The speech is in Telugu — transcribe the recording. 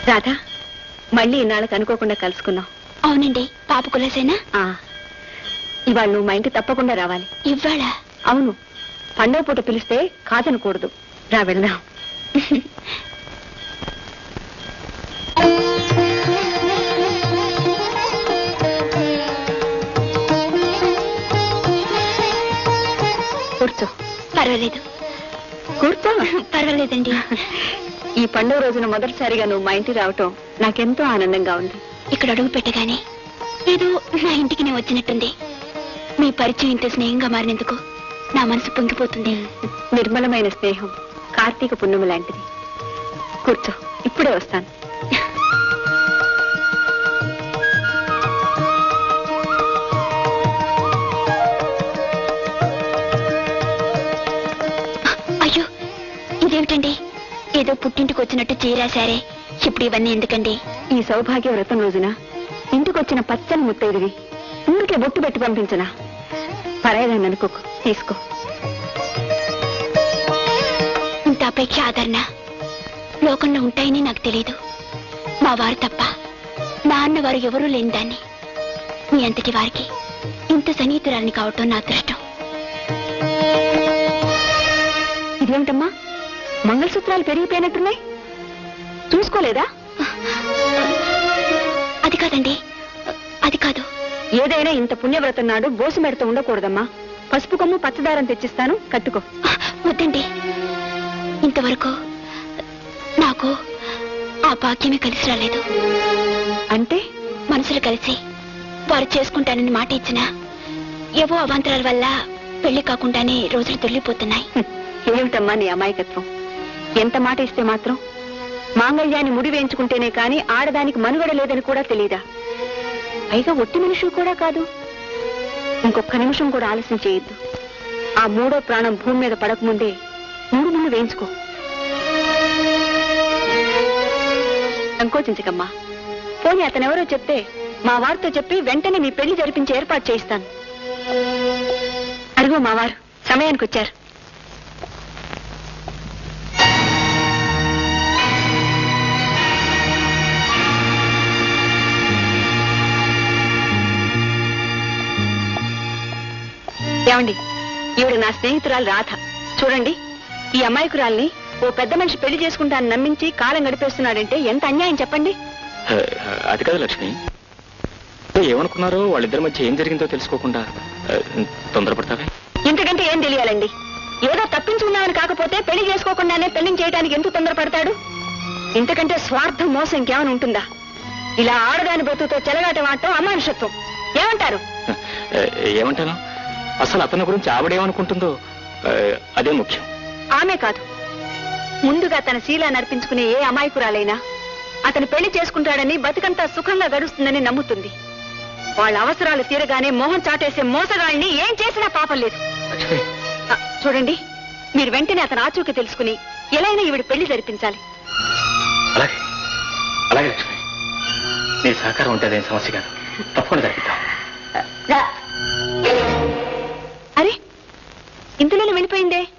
రాధా మళ్ళీ ఇన్నాళ్ళకి అనుకోకుండా కలుసుకున్నాం అవునండి పాప కులాసేనా ఆ, ఇవాళ నువ్వు మా ఇంటికి తప్పకుండా రావాలి ఇవ్వాళ అవును పండగ పూట పిలిస్తే కాదనకూడదు రా వెళ్దాం కూర్చో పర్వాలేదు కూర్చో పర్వాలేదండి ఈ పండుగ రోజున మొదటిసారిగా నువ్వు మా ఇంటికి రావటం నాకెంతో ఆనందంగా ఉంది ఇక్కడ అడుగు పెట్టగానే ఏదో నా ఇంటికి నేను వచ్చినట్టుంది మీ పరిచయం ఇంత స్నేహంగా మారినందుకు నా మనసు పొంగిపోతుంది నిర్మలమైన స్నేహం కార్తీక పున్నమి లాంటిది కూర్చో ఇప్పుడే వస్తాను అయ్యో ఇదేమిటండి ఏదో పుట్టింటికి వచ్చినట్టు చీరాశారే ఇప్పుడు ఇవన్నీ ఎందుకండి ఈ సౌభాగ్య వ్రతం రోజున ఇంటికొచ్చిన పచ్చని ముత్తైదువి ఊరికే బొట్టు పెట్టి పంపించనా పరాయదాన్ని అనుకోకు తీసుకో ఇంత అపేక్ష ఆదరణ లోకంలో ఉంటాయని నాకు తెలియదు మా వారు తప్ప నా అన్న వారు ఎవరూ లేని దాన్ని మీ అంతటి వారికి ఇంత సన్నిహితురాలని కావటం నా అదృష్టం ఇదేమిటమ్మా మంగళసూత్రాలు పెరిగిపోయినట్టున్నాయి చూసుకోలేదా అది కాదండి అది కాదు ఏదైనా ఇంత పుణ్యవ్రతం నాడు బోసు మెడత ఉండకూడదమ్మా పసుపు కొమ్ము పచ్చదారం తెచ్చిస్తాను కట్టుకో వద్దండి ఇంతవరకు నాకు ఆ భాగ్యమే కలిసి రాలేదు అంటే మనసులు కలిసి వారు చేసుకుంటానని మాట ఇచ్చిన ఏవో అవాంతరాల వల్ల పెళ్లి కాకుండానే రోజులు తొల్లిపోతున్నాయి హ్మ్, ఏమిటమ్మా నీ అమాయకత్వం ఎంత మాట ఇస్తే మాత్రం మాంగళ్యాన్ని ముడి వేయించుకుంటేనే కాని ఆడదానికి మనుగడ లేదని కూడా తెలియదా పైగా ఒట్టి మనుషులు కూడా కాదు ఇంకొక్క నిమిషం కూడా ఆలస్యం చేయొద్దు ఆ మూడో ప్రాణం భూమి మీద పడకముందే మూడు ముందు వేయించుకో సంకోచించకమ్మా పోనీ అతనెవరో చెప్తే మా వారితో చెప్పి వెంటనే మీ పెళ్లి జరిపించి ఏర్పాటు చేయిస్తాను అడుగు మా వారు సమయానికి వచ్చారు ఏమండి ఈవిడ నా స్నేహితురాలు రాధ చూడండి ఈ అమాయకురాల్ని ఓ పెద్ద మనిషి పెళ్లి చేసుకుంటానని నమ్మించి కాలం గడిపేస్తున్నాడంటే ఎంత అన్యాయం చెప్పండి ఆ, అది కాదు లక్ష్మి ఏమనుకున్నారో వాళ్ళిద్దరి మధ్య ఏం జరిగిందో తెలుసుకోకుండా ఆ, తొందరపడతావే ఇంతకంటే ఏం తెలియాలండి ఏదో తప్పించుకున్నామని కాకపోతే పెళ్లి చేసుకోకుండానే పెళ్లి చేయడానికి ఎందుకు తొందరపడతాడు ఇంతకంటే స్వార్థం మోసం ఇంకేమైనా ఉంటుందా ఇలా ఆడదాని బ్రతుకుతో చెలగాట వాడటం అమానుషత్వం ఏమంటారు ఆ, ఏమంటాను అసలు అతని గురించి ఆవిడేమనుకుంటుందో ఆ, అదే ముఖ్యం ఆమె కాదు ముందుగా తన శీలా నర్పించుకునే ఏ అమాయకురాలైనా అతను పెళ్లి చేసుకుంటాడని బతుకంతా సుఖంగా గడుస్తుందని నమ్ముతుంది వాళ్ళ అవసరాలు తీరగానే మోహం చాటేసే మోసగాళ్ళని ఏం చేసినా పాపం లేదు లక్ష్మి ఆ, చూడండి మీరు వెంటనే అతను ఆచూకీ తెలుసుకుని ఎలా అయినా ఈవిడ పెళ్లి జరిపించాలి అలాగే అలాగే లక్ష్మి నీ సహకారం ఉంటే అదేం సమస్య కాదు తప్పకుండా జరిపిద్దాం అరే ఇంతలోనే వెళ్ళిపోయిందే